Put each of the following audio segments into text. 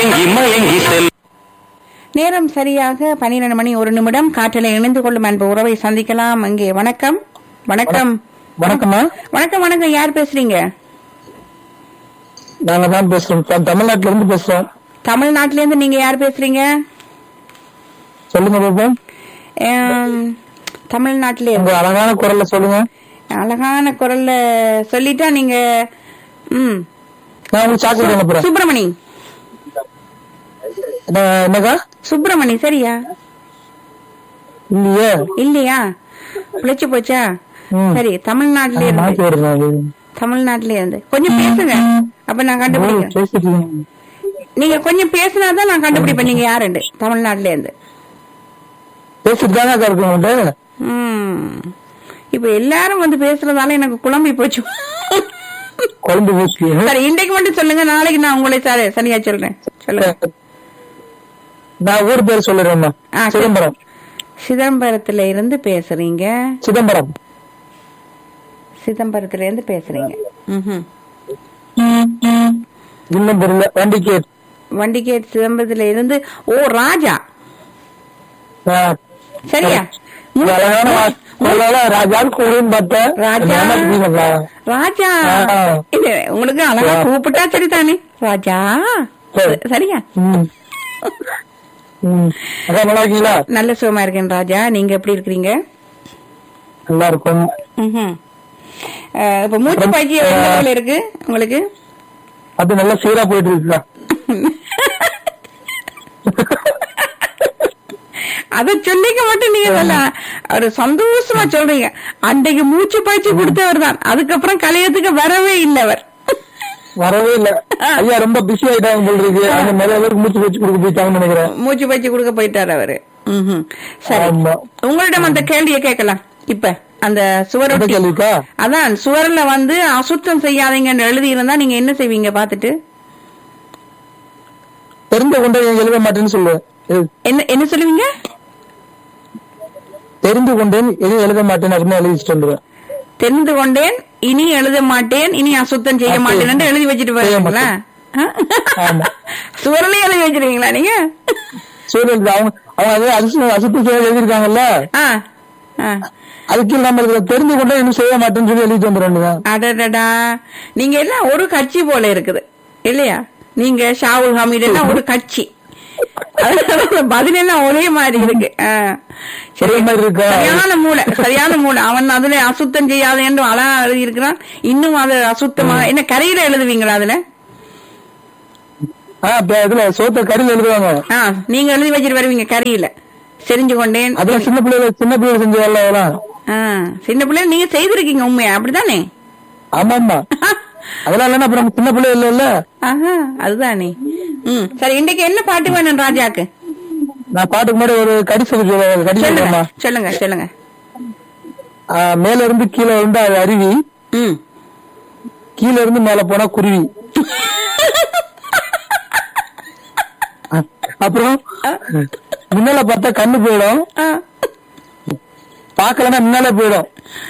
மயங்கி செல் நேரம் சரியாக பன்னிரண்டு மணி ஒரு நிமிடம் காற்றில் இணைந்து கொள்ளும் அன்பு உறவை சந்திக்கலாம் இங்கே வணக்கம் வணக்கம் வணக்கம்மா வணக்கம் வணக்கம் யார் பேசுறீங்க நாங்க தான் பேசுறோம் த- தமிழ்நாட்டுல இருந்து பேசுறோம் தமிழ்நாட்டில இருந்து நீங்க யார் பேசுறீங்க சொல்லுங்க பாப்போம் ஆம், தமிழ்நாட்டில உங்க இருந்து அழகான குரல்ல சொல்லுங்க அழகான குரல்ல சொல்லிட்டா நீங்க ம் நான் உங்களுக்கு சாக்லேட் அனுப்புறேன் சுப்பிரமணி என்ன- என்னக்கா சுப்பிரமணி சரியா இல்லையே இல்லையா பிழைச்சு போச்சா ம். சரி தமிழ்நாட்டில இருந்து மாத்தி வருறேன் தமிழ்நாட்டில இருந்து கொஞ்சம் பேசுங்க அப்ப நான் கண்டுபிடிக்கிறேன் பேசிட்டு இருக்கீங்க. நீங்க கொஞ்சம் பேசினாதான் நான் கண்டுபிடிப்பேன் நீங்க யாருண்டு தமிழ்நாட்டுல இருந்து பேசிட்டு தானே அக்கா இருக்கு உங்கள்கிட்ட ம். இப்ப எல்லாரும் வந்து பேசுறதால எனக்கு குழம்பி போச்சு குழம்பு ஊசி சரி இன்றைக்கு மட்டும் சொல்லுங்க நாளைக்கு நான் உங்களை சரி சரியா சொல்றேன் சொல்லுங்க நான் ஊர் பேர் சொல்லிடுறேம்மா ஆ, சரி. சிதம்பரம் சிதம்பரத்துல இருந்து பேசுறீங்க சிதம்பரம் சிதம்பரத்துல இருந்து பேசுறீங்க ம்ஹும். இன்னும் தெரியல வண்டிக்கு வண்டிகேட் சிதம்பரத்துல இருந்து ஓ ராஜா ஆ, சரியா இது அழகான வா- அதனால ராஜாவுக்கு ஊருன்னு பார்த்தேன் ராஜா. ஏமாத்திட்டீங்களா? ராஜா ஆ. இல்ல உங்களுக்கு அழகா ஆ. கூப்பிட்டா சரிதானே ராஜா சரி. சரியா ம். ம். அக்கா நல்லா இருக்கீங்களா நல்ல சுகமா இருக்கேன் ராஜா நீங்க எப்படி இருக்கிறீங்க நல்லா இருக்கும் ம்ஹும். அஹ், இப்ப மூச்சு பயிற்சி எந்த level இருக்கு உங்களுக்கு அது நல்லா சீரா போயிட்டு இருக்குக்கா அத சொல்லிக்க மட்டும் நீங்க சொல்ல ஒரு சந்தோஷமா சொல்றீங்க அன்றைக்கு மூச்சு பயிற்சி கொடுத்தவர் தான் அதுக்கப்புறம் கலையத்துக்கு வரவே இல்லை அவர் வரவே இல்ல ஐயா ரொம்ப பிஸி ஆயிட்டாங்க போல இருக்கு அவங்க நிறைய பேருக்கு மூச்சு வச்சு கொடுக்க போயிட்டாங்கன்னு நினைக்கிறேன் மூச்சு பயிற்சி கொடுக்க போயிட்டாரு அவரு ம்ஹும். சரி ஆமா உங்களிடம் அந்த கேள்வியை கேட்கலாம் இப்ப அந்த என்ன சுவரொட்டி கேள்விக்கா அதான் சுவர்ல வந்து அசுத்தம் செய்யாதீங்கன்னு எழுதி இருந்தா நீங்க என்ன செய்வீங்க பாத்துட்டு தெரிந்து கொண்டே எழுத மாட்டேன்னு சொல்லுவேன் எ- என்ன என்ன சொல்லுவீங்க தெரிந்து கொண்டேன் எதுவும் எழுத மாட்டேன் அப்படின்னு எழுதிட்டு வந்துருவேன் தெரிந்து கொண்டேன் இனி எழுத மாட்டேன் இனி அசுத்தம் செய்ய அப்படி. மாட்டேன் எழுதி வச்சுட்டு செய்ய போறீங்களா ஆமா. சுவரலையும் எழுதி வச்சிருக்கீங்களா நீங்க சூரியன் அவங்க அவங்க அது அசுத்தம் அசுத்தம் செய்ய எழுதியிருக்காங்கல்ல ஆ, ஆ. அதுக்கு நம்ம இதுல தெரிந்து கொண்டே இன்னும் செய்ய மாட்டேன்னு சொல்லி எழுதிட்டு வந்துடுவேன் அடடடா நீங்க எல்லாம் ஒரு கட்சி போல இருக்குது இல்லையா நீங்க ஷாவுல் ஹமீத் எல்லாம் ஒரு கட்சி அதனால பதில் எல்லாம் ஒரே மாதிரி இருக்கு ஆ. சரி. ஒரே மாதிரி இருக்கா? சரியான மூளை சரியான மூளை அவன் அதுல அசுத்தம் செய்யாத என்று அழகா எழுதி இருக்கிறான் இன்னும் அது அசுத்தமா என்ன கரையில எழுதுவீங்களா அதுல ஆஹ் இப்ப இதுல சோத்த கடையில் எழுதுவாங்க ஆ நீங்க எழுதி வச்சிட்டு வருவீங்க கரையில செறிஞ்சு கொண்டேன் அதெல்லாம் சின்ன பிள்ளைல சின்ன பிள்ளைல செஞ்ச வேலை அதெல்லாம் ஆ, சின்ன பிள்ளை நீங்க செய்திருக்கீங்க உண்மையா அப்படித்தானே ஆமா ஆமா அதெல்லாம் இல்லன்னா அப்புறம் சின்ன பிள்ளை இல்ல இல்ல ஆஹா அதுதானே ம் சரி இன்னைக்கு என்ன பாட்டு வேணும் ராஜாக்கு நான் பாட்டுக்கு முன்னாடி ஒரு கடி சொல்லி சொல்ல- கடி சொல்லுங்க சொல்றேம்மா சொல்லுங்க சொல்லுங்க ஆஹ் மேல இருந்து கீழே இருந்து அது அருவி ம் கீழ இருந்து மேல போனா குருவி அஹ் அப்புறம் முன்னால பார்த்தா கண்ணு போயிடும் ஆ. பாக்கலன்னா முன்னால போயிடும்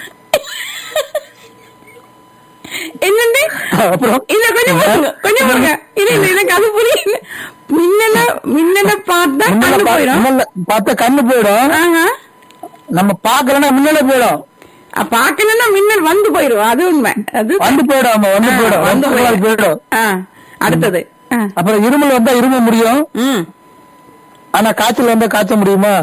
என்னண்டு அப்புறம் இல்ல கொஞ்சம் பாருங்க கொஞ்சம் பாருங்க இல்ல இல்ல எனக்கு அது புரியல மின்னல மின்னல பார்த்தா முன்னால கண்ணு பா- போயிடும் முன்னால பார்த்தா கண்ணு போயிடும் ஆஹா நம்ம பாக்கலன்னா முன்னால போயிடும் அ, பார்க்கணும்னா மின்னல் வந்து போயிடும் அது உண்மை அது வந்து போயிடும் ஆமா வந்து ஆ, போயிடும் வந்து வந்து போயிடும். போயிடும் ஆ, அடுத்தது ஆ. அப்புறம் இருமல் வந்தா இரும முடியும் ம் ஆனா காய்ச்சல் வந்தா காய்ச்ச முடியுமா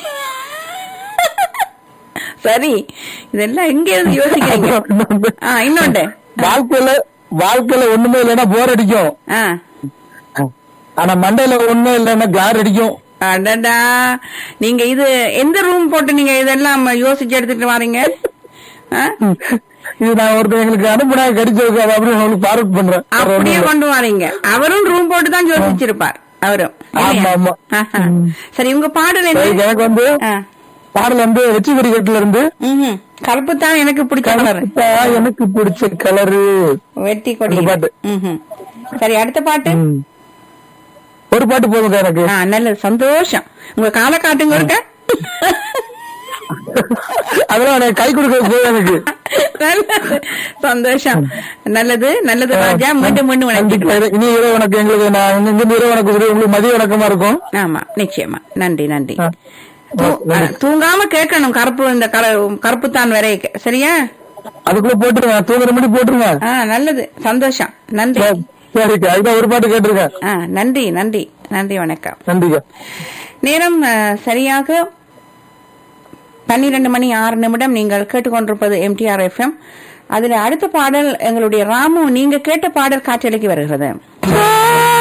சரி இதெல்லாம் எங்க இருந்து யோசிக்கிறீங்க அப்புறம் இன்னொன்னு. ஆ இன்னொண்டு வாழ்க்கையில வாழ்க்கையில ஒண்ணுமே இல்லைன்னா போர் அடிக்கும் ஆ ஆனா மண்டையில ஒண்ணுமே இல்லைன்னா கார் அடிக்கும் அடடா நீங்க இது எந்த ரூம் போட்டு நீங்க இதெல்லாம் யோசிச்சு எடுத்துட்டு வரீங்க ஆ? இது நான் ஒருத்தர் எங்களுக்கு அனுப்புனா கடிச்சிருக்கு அது அப்படின்னு உங்களுக்கு ஃபார்வர்ட் பண்றேன் வேற ஒண்ணும் அப்படியே இல்ல. கொண்டு வரீங்க அவரும் ரூம் போட்டு தான் யோசிச்சிருப்பார் அவரும் ஆமா, இல்லையா? ஆமா. ஆஹா. சரி உங்க பாடல் சரி, என்ன எனக்கு வந்து ஆ. பாடல் வந்து வெற்றி கொடிக்கட்டுல இருந்து ம்ஹும். கருப்பு தான் எனக்கு பிடிச்ச கலர் கருப்பா எனக்கு பிடிச்ச கலரு வெட்டி கொடி அந்த பாட்டு. ம்ஹும். சரி அடுத்த பாட்டு ம். ஒரு பாட்டு போதுங்க எனக்கு ஆ நல்லது சந்தோஷம் உங்க காலை காட்டுங்க இருக்க அதெல்லாம் எனக்கு கை கொடுக்க போய் எனக்கு நல்லது. சந்தோஷம் நல்லது நல்லது ராஜா மீண்டும் மீண்டும் கண்டிப்பா வணக்கம் இரு- இனி இரவு வணக்கம் எங்களுக்கு நான் இங்க இருந்து இரவு வணக்கம் சொல்லி உங்களுக்கு மதிய வணக்கமா இருக்கும் ஆமா நிச்சயமா நன்றி நன்றி ஆ. தூ- நன்றி. ஆ, தூங்காம கேட்கணும் கருப்பு இந்த கருப்பு தான் வரை சரியா அதுக்குள்ள போட்டுருங்க தூங்குற மணி போட்டுருங்க ஆ நல்லது சந்தோஷம் நன்றி சரிக்கா அதுதான் ஒரு பாட்டு கேட்டிருக்கேன் ஆ நன்றி நன்றி நன்றி வணக்கம் நன்றிக்கா நேரம் ஆ, சரியாக பன்னிரண்டு மணி ஆறு நிமிடம் நீங்கள் கேட்டுக்கொண்டிருப்பது எம்டிஆர் எஃப்எம் அதுல அடுத்த பாடல் எங்களுடைய ராமு நீங்க கேட்ட பாடல் காற்றலைக்கு வருகிறது